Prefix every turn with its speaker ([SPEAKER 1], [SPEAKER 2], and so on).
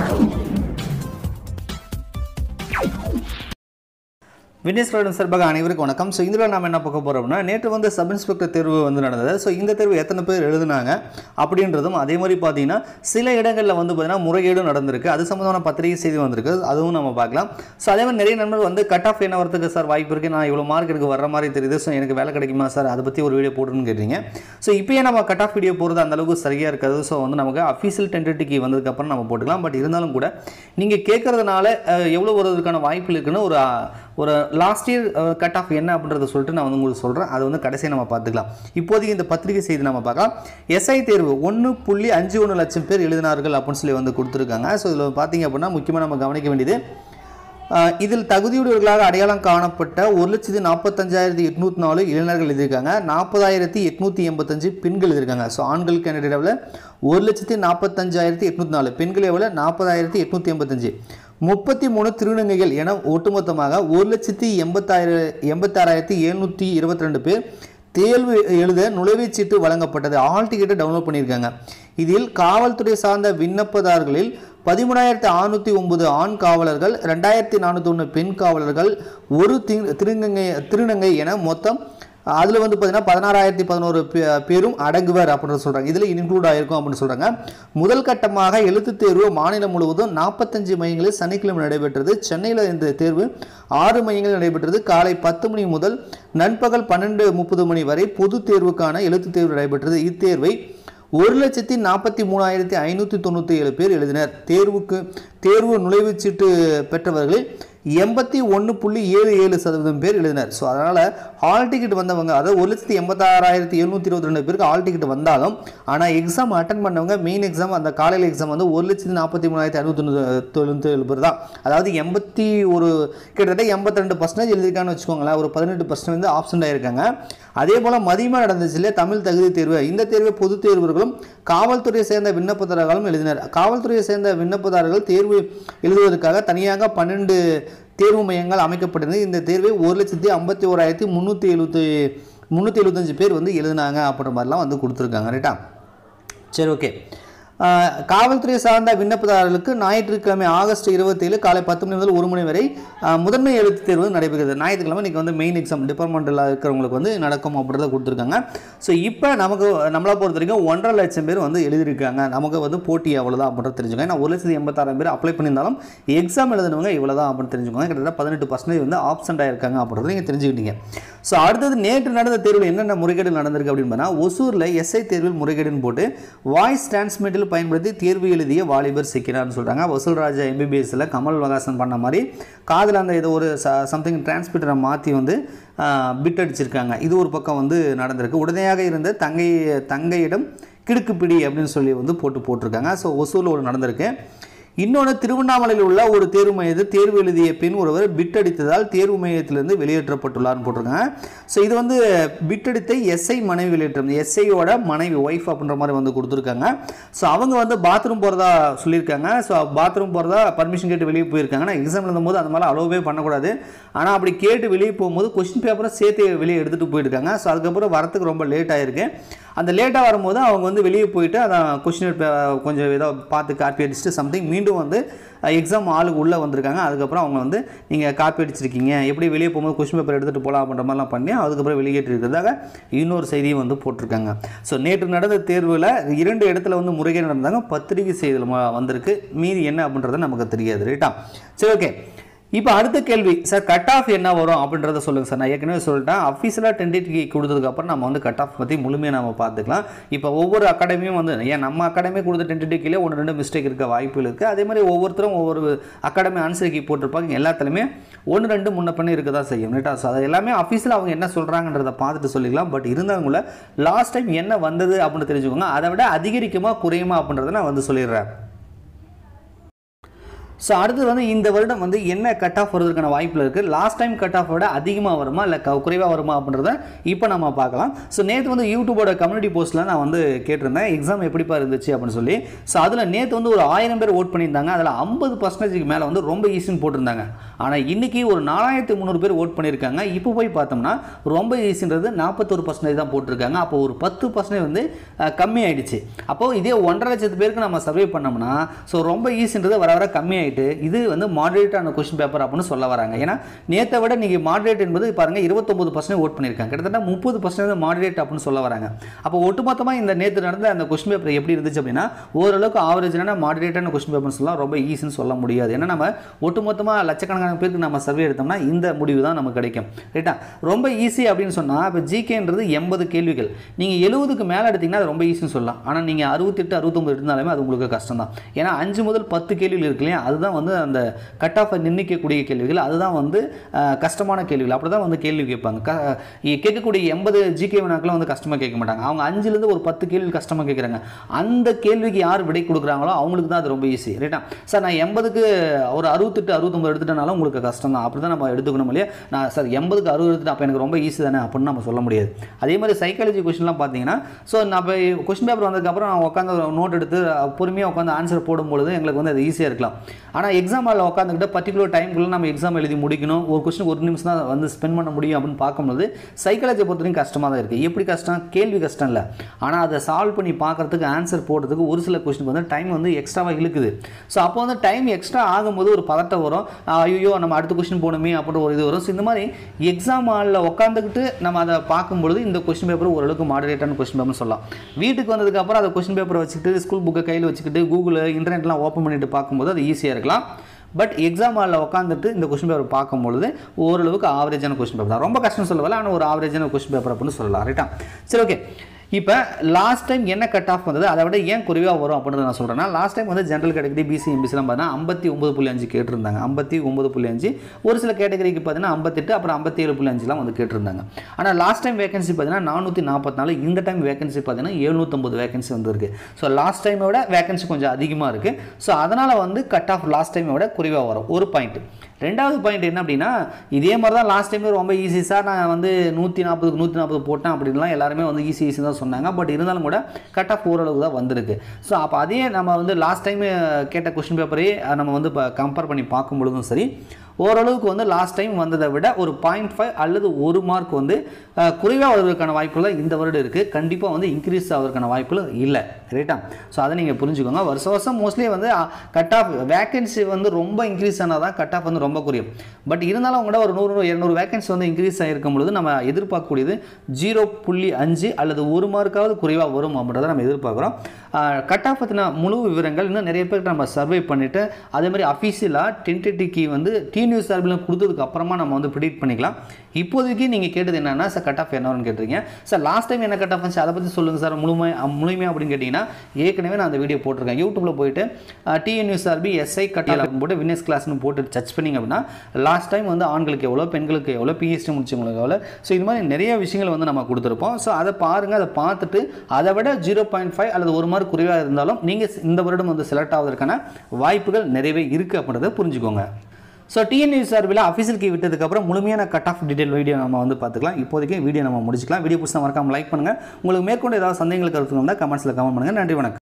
[SPEAKER 1] witness freedom சார்பாக அனைவருக்கும் வணக்கம் ஸோ இதில் நம்ம என்ன பார்க்க போகிறோம்னா நேற்று வந்து சப் இன்ஸ்பெக்டர் தேர்வு வந்து நடந்தது ஸோ இந்த தேர்வு எத்தனை பேர் எழுதுனாங்க அப்படின்றதும் அதே மாதிரி பார்த்தீங்கன்னா சில இடங்களில் வந்து பார்த்தீங்கன்னா முறைகேடும் நடந்திருக்கு அது சம்மந்தமான பத்திரிகை செய்தி வந்திருக்கு அதுவும் நம்ம பார்க்கலாம் ஸோ அதே மாதிரி நிறைய நண்பர்கள் வந்து கட் ஆஃப் என்ன வரதுக்கு சார் வாய்ப்பு இருக்குது நான் இவ்வளோ மார்க் எனக்கு வர மாதிரி தெரியுது ஸோ எனக்கு வேலை கிடைக்குமா சார் அதை பற்றி ஒரு வீடியோ போட்டுன்னு கேட்டீங்க ஸோ இப்போயே நம்ம கட் ஆஃப் வீடியோ போகிறது அந்த அளவுக்கு சரியாக இருக்காது ஸோ வந்து நமக்கு அஃபீஷியல் டென்டேட்டிக்கு வந்ததுக்கப்புறம் நம்ம போட்டுக்கலாம் பட் இருந்தாலும் கூட நீங்கள் கேட்கறதுனால அஹ், எவ்வளோ வருவதற்கான வாய்ப்பு இருக்குன்னு ஒரு அஹ், ஒரு லாஸ்ட் இயர் கட் ஆஃப் என்ன அப்படின்றத சொல்லிட்டு நான் வந்து உங்களுக்கு சொல்கிறேன் அதை வந்து கடைசியாக நம்ம பார்த்துக்கலாம் இப்போதைக்கு இந்த பத்திரிகை செய்தி நம்ம பார்க்கலாம் எஸ்ஐ தேர்வு ஒன்று புள்ளி அஞ்சு ஒன்று லட்சம் பேர் எழுதினார்கள் அப்படின்னு சொல்லி வந்து கொடுத்துருக்காங்க ஸோ இதில் பார்த்தீங்க அப்படின்னா முக்கியமாக நம்ம கவனிக்க வேண்டியது ஆஹ் இதில் தகுதியுடையவர்களாக அடையாளம் காணப்பட்ட ஒரு லட்சத்தி நாற்பத்தஞ்சாயிரத்தி எட்நூத்தி நாலு இளைஞர்கள் எழுதியிருக்காங்க நாற்பதாயிரத்தி எட்நூற்றி எண்பத்தஞ்சு பெண்கள் எழுதியிருக்காங்க ஸோ ஆண்கள் கேண்டிடேட் எவ்வளோ ஒரு லட்சத்தி நாற்பத்தஞ்சாயிரத்தி எட்நூத்தி நாலு பெண்கள் எவ்வளோ நாற்பதாயிரத்தி எட்நூற்றி எண்பத்தஞ்சு முப்பத்தி மூணு திருநங்கைகள் என ஒட்டுமொத்தமாக ஒரு லட்சத்தி எண்பத்தாயிரம் எண்பத்தாறாயிரத்தி எழுநூற்றி இருபத்தி ரெண்டு பேர் தேர்வு எழுத நுழைவுச் சீட்டு வழங்கப்பட்டது ஆல் டிக்கெட்டை டவுன்லோட் பண்ணியிருக்காங்க இதில் காவல்துறை சார்ந்த விண்ணப்பதாரர்களில் பதிமூணாயிரத்தி அறுநூற்றி ஒன்பது ஆண் காவலர்கள் ரெண்டாயிரத்தி நானூற்றி ஒன்று பெண் காவலர்கள் ஒரு திரு திருநங்கை திருநங்கை என மொத்தம் அதில் வந்து பார்த்தீங்கன்னா பதினாறாயிரத்தி பதினோரு பேரும் அடங்குவர் அப்படின்னு சொல்கிறாங்க இதில் இன்க்ளூட் ஆயிருக்கும் அப்படின்னு சொல்கிறாங்க முதல் கட்டமாக எழுத்துத் தேர்வு மாநிலம் முழுவதும் நாற்பத்தஞ்சு மையங்களில் சனிக்கிழமை நடைபெற்றது சென்னையில் இந்த தேர்வு ஆறு மையங்கள் நடைபெற்றது காலை பத்து மணி முதல் நண்பகல் பன்னெண்டு முப்பது மணி வரை பொது தேர்வுக்கான எழுத்துத் தேர்வு நடைபெற்றது இத்தேர்வை ஒரு லட்சத்தி நாற்பத்தி மூணாயிரத்தி ஐநூற்றி தொண்ணூற்றி ஏழு பேர் எழுதினர் தேர்வுக்கு தேர்வு நுழைவுச் சீட்டு பெற்றவர்களில் எண்பத்தி ஒன்று புள்ளி ஏழு ஏழு சதவீதம் பேர் எழுதினர் ஸோ அதனால் ஹால் டிக்கெட் வந்தவங்க அதாவது ஒரு லட்சத்தி எண்பத்தாறாயிரத்தி எழுநூற்றி இருபத்தி ரெண்டு பேருக்கு ஹால் டிக்கெட் வந்தாலும் ஆனால் எக்ஸாம் அட்டன் பண்ணவங்க மெயின் எக்ஸாம் அந்த காலையில் எக்ஸாம் வந்து ஒரு லட்சத்தி நாற்பத்தி மூணாயிரத்தி அறுபத்தி தொண்ணூற்றி ஏழு பேர் தான் அதாவது எண்பத்தி ஒரு கிட்டத்தட்ட எண்பத்தி ரெண்டு பர்சன்டேஜ் எழுதியிருக்கான்னு வச்சுக்கோங்களேன் ஒரு பதினெட்டு பர்சன்ட் வந்து ஆப்ஷன் ஆயிருக்காங்க அதே போல் மதியமாக நடந்துச்சு இல்லையா தமிழ் தகுதி தேர்வு இந்த தேர்வை பொது தேர்வர்களும் காவல்துறையை சேர்ந்த விண்ணப்பதாரர்களும் எழுதினர் காவல்துறையை சேர்ந்த விண்ணப்பதாரர்கள் தேர்வு எழுதுவதற்காக தனியாக பன்னெண்டு தேர்வு மையங்கள் அமைக்கப்பட்டிருந்தது இந்த தேர்வை ஒரு லட்சத்தி ஐம்பத்தி ஓராயிரத்தி முந்நூற்றி எழுபத்தி முந்நூற்றி எழுபத்தஞ்சு பேர் வந்து எழுதினாங்க அப்படின்ற மாதிரிலாம் வந்து கொடுத்துருக்காங்க ரைட்டா சரி ஓகே ஆஹ் காவல்துறை சார்ந்த விண்ணப்பதாரர்களுக்கு ஞாயிற்றுக்கிழமை ஆகஸ்ட் இருபத்தேழு காலை பத்து மணி முதல் ஒரு மணி வரை ஆஹ் முதன்மை எழுத்து தேர்வு நடைபெறுகிறது ஞாயிற்றுக்கிழமை இன்றைக்கி வந்து மெயின் எக்ஸாம் டிபார்ட்மெண்ட்டில் இருக்கிறவங்களுக்கு வந்து நடக்கும் அப்படின்றத கொடுத்துருக்காங்க ஸோ இப்போ நமக்கு நம்மளை பொறுத்த வரைக்கும் ஒன்றரை லட்சம் பேர் வந்து எழுதியிருக்காங்க நமக்கு வந்து போட்டி அவ்வளோதான் அப்படின்றத தெரிஞ்சுக்கோங்க ஏன்னா ஒரு லட்சத்தி எண்பத்தாயிரம் பேர் அப்ளை பண்ணியிருந்தாலும் எக்ஸாம் எழுதினவங்க இவ்வளோ தான் அப்படின்னு தெரிஞ்சுக்கோங்க கிட்டத்தட்ட பதினெட்டு பர்சன்டேஜ் வந்து ஆப்சண்ட் ஆயிருக்காங்க அப்படின்றத நீங்கள் தெரிஞ்சுக்கிட்டீங்க ஸோ அடுத்தது நேற்று நடந்த தேர்வில் என்னென்ன முறைகேடு நடந்திருக்கு அப்படின்னு பார்த்தா ஒசூரில் எஸ்ஐ தேர்வில் முறைகேடுன்னு போட்டு வாய்ஸ் டிரான்ஸ்மிட்டில் பயன்படுத்தி தேர்வு எழுதிய வாலிபர் சிக்கிறார்னு சொல்கிறாங்க வசூல் ராஜா எம்பிபிஎஸ்ஸில் கமல் வகாசன் பண்ண மாதிரி காதில் அந்த ஏதோ ஒரு சம்திங் டிரான்ஸ்மிட்டரை மாற்றி வந்து பிட் அடிச்சிருக்காங்க இது ஒரு பக்கம் வந்து நடந்திருக்கு உடனடியாக இருந்த தங்கை தங்கையிடம் கிடுக்குப்பிடி அப்படின்னு சொல்லி வந்து போட்டு போட்டிருக்காங்க ஸோ ஒசூரில் ஒரு நடந்திருக்கு இன்னொன்று திருவண்ணாமலையில் உள்ள ஒரு தேர்வு மையத்தில் தேர்வு எழுதிய பெண் ஒருவர் பிட் அடித்ததால் தேர்வு மையத்திலிருந்து வெளியேற்றப்பட்டுள்ளார்னு போட்டிருக்காங்க ஸோ இது வந்து பிட் அடித்த எஸ்ஐ மனைவி வெளியேற்றம் எஸ்ஐயோட மனைவி ஒய்ஃப் அப்படின்ற மாதிரி வந்து கொடுத்துருக்காங்க ஸோ அவங்க வந்து பாத்ரூம் போகிறதா சொல்லியிருக்காங்க ஸோ பாத்ரூம் போகிறதா பர்மிஷன் கேட்டு வெளியே போயிருக்காங்க ஆனால் எக்ஸாம் எழுதும்போது அந்த மாதிரி அலோவே பண்ணக்கூடாது ஆனால் அப்படி கேட்டு வெளியே போகும்போது கொஸ்டின் பேப்பரை சேர்த்து வெளியே எடுத்துகிட்டு போயிருக்காங்க ஸோ அதுக்கப்புறம் வரத்துக்கு ரொம்ப லேட் ஆயிருக்கு அந்த லேட்டாக வரும்போது அவங்க வந்து வெளியே போயிட்டு அதான் கொஸ்டின் கொஞ்சம் ஏதோ பார்த்து காப்பி அடிச்சுட்டு சம்திங் மீண்டும் வந்து எக்ஸாம் ஆளுக்கு உள்ளே வந்திருக்காங்க அதுக்கப்புறம் அவங்க வந்து நீங்கள் காப்பி அடிச்சிருக்கீங்க எப்படி வெளியே போகும்போது கொஸ்டின் பேப்பர் எடுத்துகிட்டு போகலாம் அப்படின்ற மாதிரிலாம் பண்ணி அதுக்கப்புறம் வெளியேற்றி இருக்கிறதாக இன்னொரு செய்தியும் வந்து போட்டிருக்காங்க ஸோ நேற்று நடந்த தேர்வில் இரண்டு இடத்துல வந்து முறைகேடு நடந்தாங்க பத்திரிகை செய்தியில் ம- வந்திருக்கு மீதி என்ன அப்படின்றது நமக்கு தெரியாது ரைட்டா சரி ஓகே இப்போ அடுத்த கேள்வி சார் கட் ஆஃப் என்ன வரும் அப்படின்றத சொல்லுங்கள் சார் நான் ஏற்கனவே சொல்லிட்டேன் அஃபீஷியலாக டென்டேட்டிவ் கொடுத்ததுக்கப்புறம் நம்ம வந்து கட் ஆஃப் பற்றி முழுமையாக நம்ம பார்த்துக்கலாம் இப்போ ஒவ்வொரு அகாடமியும் வந்து ஏன் நம்ம அகாடமி கொடுத்த டென்டேட்டிவ்லேயே ஒன்று ரெண்டு மிஸ்டேக் இருக்க வாய்ப்புகள் இருக்குது அதே மாதிரி ஒவ்வொருத்தரும் ஒவ்வொரு அகாடமி ஆன்சர் கீ போட்டிருப்பாங்க எல்லாத்துலேயுமே ஒன்று ரெண்டு முன்ன பண்ணி இருக்க தான் செய்யும் ரைட்டா ஸோ அது எல்லாமே அஃபீஷியல் அவங்க என்ன சொல்கிறாங்கன்றத பார்த்துட்டு சொல்லிக்கலாம் பட் இருந்தாலும் கூட லாஸ்ட் டைம் என்ன வந்தது அப்படின்னு தெரிஞ்சுக்கோங்க அதை விட அதிகரிக்குமா குறையுமா அப்படின்றத நான் வந்து சொல்லிடுறேன் ஸோ அடுத்து வந்து இந்த வருடம் வந்து என்ன கட் ஆஃப் வருவதற்கான வாய்ப்பில் இருக்குது லாஸ்ட் டைம் கட் ஆஃப் விட அதிகமாக வருமா இல்லை குறைவாக வருமா அப்படின்றத இப்போ நம்ம பார்க்கலாம் ஸோ நேற்று வந்து யூடியூபோட கம்யூனிட்டி போஸ்ட்டில் நான் வந்து கேட்டிருந்தேன் எக்ஸாம் எப்படிப்பா இருந்துச்சு அப்படின்னு சொல்லி ஸோ அதில் நேற்று வந்து ஒரு ஆயிரம் பேர் ஓட் பண்ணியிருந்தாங்க அதில் ஐம்பது பர்சன்டேஜுக்கு மேலே வந்து ரொம்ப ஈஸின்னு போட்டிருந்தாங்க ஆனால் இன்றைக்கி ஒரு நாலாயிரத்தி முந்நூறு பேர் ஓட் பண்ணியிருக்காங்க இப்போ போய் பார்த்தோம்னா ரொம்ப ஈஸின்றது நாற்பத்தொரு பர்சன்டேஜ் தான் போட்டிருக்காங்க அப்போ ஒரு பத்து பர்சன்டேஜ் வந்து அஹ், கம்மி ஆயிடுச்சு அப்போது இதே ஒன்றரை லட்சத்து பேருக்கு நம்ம சர்வே பண்ணோம்னா ஸோ ரொம்ப ஈஸின்றது வர வர கம்மி ஆயிட்டு இது வந்து மாடரேட்டான கொஸ்டின் பேப்பர் அப்படின்னு சொல்ல வராங்க ஏன்னா நேற்றை விட நீங்கள் மாடரேட் என்பது பாருங்கள் இருபத்தொம்பது பர்சன்ட் ஓட் பண்ணியிருக்காங்க கிட்டத்தட்ட முப்பது பர்சன்ட் மாடரேட் அப்படின்னு சொல்ல வராங்க அப்போ ஒட்டுமொத்தமாக இந்த நேற்று நடந்த அந்த கொஸ்டின் பேப்பர் எப்படி இருந்துச்சு அப்படின்னா ஓரளவுக்கு ஆவரேஜான மாடரேட்டான கொஸ்டின் பேப்பர்னு சொல்லலாம் ரொம்ப ஈஸின்னு சொல்ல முடியாது ஏன்னா நம்ம ஒட்டுமொத்தமாக லட்சக்கணக்கான பேருக்கு நம்ம சர்வே எடுத்தோம்னா இந்த முடிவு தான் நமக்கு கிடைக்கும் ரைட்டா ரொம்ப ஈஸி அப்படின்னு சொன்னால் இப்போ ஜிகேன்றது எண்பது கேள்விகள் நீங்கள் எழுபதுக்கு மேலே எடுத்தீங்கன்னா அது ரொம்ப ஈஸின்னு சொல்லலாம் ஆனால் நீங்கள் அறுபத்தெட்டு அறுபத்தொம்பது எடுத்தாலுமே அது உங்களுக்கு கஷ்டம் தான் ஏன்னா அஞ்சு முதல் பத்து கேள்விகள் இருக்கு இல்லையா அதுதான் வந்து அந்த கட் ஆஃபை நிர்ணயிக்கக்கூடிய கேள்விகள் அதுதான் வந்து அஹ், கஷ்டமான கேள்விகள் அப்படி தான் வந்து கேள்வி கேட்பாங்க க இ- கேட்கக்கூடிய எண்பது ஜிகே வினாக்கெல்லாம் வந்து கஷ்டமாக கேட்க மாட்டாங்க அவங்க அஞ்சுலேருந்து ஒரு பத்து கேள்வி கஷ்டமாக கேட்குறாங்க அந்த கேள்விக்கு யார் விடை கொடுக்குறாங்களோ அவங்களுக்கு தான் அது ரொம்ப ஈஸி ரைட்டா சார் நான் எண்பதுக்கு ஒரு அறுபத்தெட்டு அறுபத்தொம்பது எடுத்துட்டனாலும் உங்களுக்கு கஷ்டம் தான் அப்படி தான் நம்ம எடுத்துக்கணும் இல்லையா நான் சார் எண்பதுக்கு அறுபது எடுத்துட்டு அப்போ எனக்கு ரொம்ப ஈஸி தானே அப்படின்னு நம்ம சொல்ல முடியாது அதே மாதிரி சைக்காலஜி கொஸ்டின்லாம் பார்த்தீங்கன்னா ஸோ நான் இப்போ கொஸ்டின் பேப்பர் வந்ததுக்கப்புறம் நான் உட்காந்து நோட் எடுத்து பொறுமையாக உட்காந்து ஆன்சர் போடும்பொழுது எங்களுக்கு வந்து அது ஈஸியாக இருக்கலாம் ஆனால் எக்ஸாம் ஹாலில் உட்காந்துக்கிட்டு பர்டிகுலர் டைம்குள்ளே நம்ம எக்ஸாம் எழுதி முடிக்கணும் ஒரு கொஸ்டின் ஒரு நிமிஷம் தான் வந்து ஸ்பெண்ட் பண்ண முடியும் அப்படின்னு பார்க்கும்போது சைக்காலஜியை பொறுத்த வரைக்கும் கஷ்டமாக தான் இருக்குது எப்படி கஷ்டம் கேள்வி கஷ்டம் இல்லை ஆனால் அதை சால்வ் பண்ணி பார்க்கறதுக்கு ஆன்சர் போடுறதுக்கு ஒரு சில கொஸ்டின் வந்து டைம் வந்து எக்ஸ்ட்ராவாக இழுக்குது ஸோ அப்போ வந்து டைம் எக்ஸ்ட்ரா ஆகும்போது ஒரு பதட்டம் வரும் ஐயோ நம்ம அடுத்த கொஸ்டின் போகணுமே அப்படின்ற ஒரு இது வரும் ஸோ இந்த மாதிரி எக்ஸாம் ஹாலில் உட்காந்துக்கிட்டு நம்ம அதை பார்க்கும்பொழுது இந்த கொஸ்டின் பேப்பர் ஓரளவுக்கு மாடரேட்டான கொஸ்டின் பேப்பர்னு சொல்லலாம் வீட்டுக்கு வந்ததுக்கப்புறம் அந்த கொஸ்டின் பேப்பரை வச்சுக்கிட்டு ஸ்கூல் புக்கை கையில் வச்சுக்கிட்டு கூகுள் இன்டர்நெட்லாம் ஓப்பன் பண்ணிட்டு பார்க்கும்போது அது ஈஸியாக இருக்கலாம் பட் எக்ஸாம் ஹாலில் உட்காந்துட்டு இந்த கொஸ்டின் பேப்பர் பார்க்கும்பொழுது ஓரளவுக்கு ஆவரேஜான கொஸ்டின் பேப்பர் தான் ரொம்ப கஷ்டம் சொல்லவில்லை ஆனால் ஒரு ஆவரேஜான கொஸ்டின் பேப்பர் அப்படின்னு சொல்லலாம் ரைட்டா சரி ஓகே இப்போ லாஸ்ட் டைம் என்ன கட் ஆஃப் வந்தது அதை விட ஏன் குறைவாக வரும் அப்படின்றத நான் சொல்கிறேன்னா லாஸ்ட் டைம் வந்து ஜென்ரல் கேட்டகரி பிசி எம்பிசிலாம் பார்த்தீங்கன்னா ஐம்பத்தி ஒம்பது புள்ளி அஞ்சு கேட்டிருந்தாங்க ஐம்பத்தி ஒம்பது புள்ளி அஞ்சு ஒரு சில கேட்டகரிக்கு பார்த்தீங்கன்னா ஐம்பத்தெட்டு அப்புறம் ஐம்பத்தி ஏழு புள்ளி அஞ்சுலாம் வந்து கேட்டிருந்தாங்க ஆனால் லாஸ்ட் டைம் வேகன்சி பார்த்தீங்கன்னா நானூற்றி நாற்பத்தி நாலு இந்த டைம் வேகன்சி பார்த்தீங்கன்னா எழுநூற்றம்பது வேகன்சி வந்திருக்கு ஸோ லாஸ்ட் டைமை விட வேகன்சி கொஞ்சம் அதிகமாக இருக்குது ஸோ அதனால் வந்து கட் ஆஃப் லாஸ்ட் டைமை விட குறைவாக வரும் ஒரு பாயிண்ட் ரெண்டாவது பாயிண்ட் என்ன அப்படின்னா இதே மாதிரி தான் லாஸ்ட் டைம் ரொம்ப ஈஸி சார் நான் வந்து நூற்றி நாற்பதுக்கு நூற்றி நாற்பது போட்டேன் அப்படின்லாம் எல்லாருமே வந்து ஈஸி ஈஸி தான் சொன்னாங்க பட் இருந்தாலும் கூட கட் ஆஃப் ஓரளவு தான் வந்திருக்கு ஸோ அப்போ அதே நம்ம வந்து லாஸ்ட் டைம் கேட்ட கொஸ்டின் பேப்பரே நம்ம வந்து இப்போ கம்பேர் பண்ணி பார்க்கும் பொழுதும் சரி ஓரளவுக்கு வந்து லாஸ்ட் டைம் வந்ததை விட ஒரு பாயிண்ட் ஃபைவ் அல்லது ஒரு மார்க் வந்து அஹ், குறைவாக வருவதற்கான வாய்ப்புகள் இந்த வருடம் இருக்குது கண்டிப்பாக வந்து இன்க்ரீஸ் ஆவதற்கான வாய்ப்புகள் இல்லை ரைட்டா ஸோ அதை நீங்கள் புரிஞ்சுக்கோங்க வருஷம் வருஷம் மோஸ்ட்லி வந்து கட் ஆஃப் வேகன்சி வந்து ரொம்ப இன்க்ரீஸ் ஆனால் தான் கட் ஆஃப் வந்து ரொம்ப குறையும் பட் இருந்தாலும் கூட ஒரு நூறு இரநூறு வேகன்சி வந்து இன்க்ரீஸ் ஆகிருக்கும் பொழுது நம்ம எதிர்பார்க்கக்கூடியது ஜீரோ புள்ளி அஞ்சு அல்லது ஒரு மார்க்காவது குறைவாக வரும் அப்படின்றத நம்ம எதிர்பார்க்குறோம் கட் ஆஃப் பற்றின முழு விவரங்கள் இன்னும் நிறைய பேருக்கு நம்ம சர்வே பண்ணிவிட்டு அதே மாதிரி அஃபீஷியலாக டென்டேட்டிக்கு வந்து டி நியூஸ் சார்பில் கொடுத்ததுக்கு அப்புறமா நம்ம வந்து ப்ரிடிக்ட் பண்ணிக்கலாம் இப்போதைக்கு நீங்கள் கேட்டது என்னன்னா சார் கட் ஆஃப் என்னன்னு கேட்டிருக்கீங்க சார் லாஸ்ட் டைம் என்ன கட் ஆஃப் இருந்துச்சு அதை பற்றி சொல்லுங்கள் சார் முழுமை முழுமையாக அப்படின்னு கேட்டிங்கன்னா ஏற்கனவே நான் அந்த வீடியோ போட்டிருக்கேன் யூடியூப்பில் போயிட்டு TN news RB SI cut off போட்டு வினஸ் கிளாஸ்னு போட்டு சர்ச் பண்ணிங்க அப்படின்னா லாஸ்ட் டைம் வந்து ஆண்களுக்கு எவ்வளோ பெண்களுக்கு எவ்வளோ பிஹெச்டி முடிச்சவங்களுக்கு எவ்வளோ ஸோ இது மாதிரி நிறைய விஷயங்கள் வந்து நம்ம கொடுத்துருப்போம் ஸோ அதை பாருங்கள் அதை பார்த்துட்டு அதை விட ஜீரோ பாயிண்ட் ஃபைவ் அல்லது ஒரு மார்க் குறைவாக இருந்தாலும் நீங்கள் இந்த வருடம் வந்து செலக்ட் ஆவதற்கான வாய்ப்புகள் நிறையவே இருக்குது அப்படின்றத புரிஞ்சுக்கோங்க ஸோ டிஎன்யூ சார்பில் அஃபீஷியல் கீ விட்டதுக்கப்புறம் முழுமையான கட் ஆஃப் டீடைல் வீடியோ நம்ம வந்து பார்த்துக்கலாம் இப்போதைக்கு வீடியோ நம்ம முடிச்சுக்கலாம் வீடியோ பிடிச்சா மறக்காம லைக் பண்ணுங்கள் உங்களுக்கு மேற்கொண்டு ஏதாவது சந்தேகங்கள் கருத்து வந்தால் கமெண்ட்ஸில் கமெண்ட் பண்ணுங்கள் நன்றி வணக்கம்